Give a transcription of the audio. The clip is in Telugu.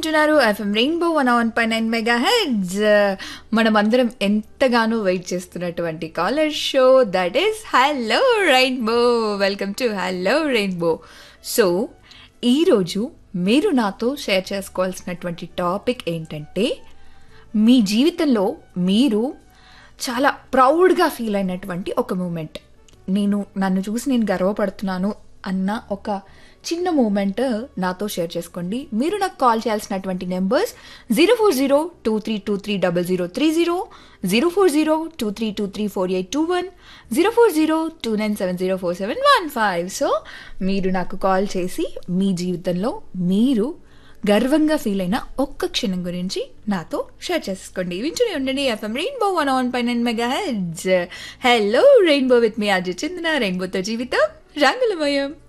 వింటున్నారు ఎఫ్ఎం రెయిన్బో వన్ వన్ పై నైన్ మెగా హెడ్స్ మనం అందరం ఎంతగానో వెయిట్ చేస్తున్నటువంటి caller show that is hello rainbow welcome to hello rainbow so ఈరోజు మీరు నాతో షేర్ చేసుకోవాల్సినటువంటి టాపిక్ ఏంటంటే మీ జీవితంలో మీరు చాలా ప్రౌడ్గా ఫీల్ అయినటువంటి ఒక మూమెంట్ నేను నన్ను చూసి నేను గర్వపడుతున్నాను అన్న ఒక చిన్న మూమెంట్ నాతో షేర్ చేసుకోండి మీరు నాకు కాల్ చేయాల్సినటువంటి numbers zero four zero two three two three double zero three zero zero four zero two three two three four eight two one zero four zero two nine seven zero four seven one five so మీరు నాకు కాల్ చేసి మీ జీవితంలో మీరు గర్వంగా ఫీల్ అయిన ఒక్క క్షణం గురించి నాతో షేర్ చేసుకోండి వింటూనే ఉండండి ఎఫ్ఎం రెయిన్బో వన్ వన్ పై nine megahertz hello rainbow with me Ajay Chandana రెయిన్బోతో జీవితం రంగులమయం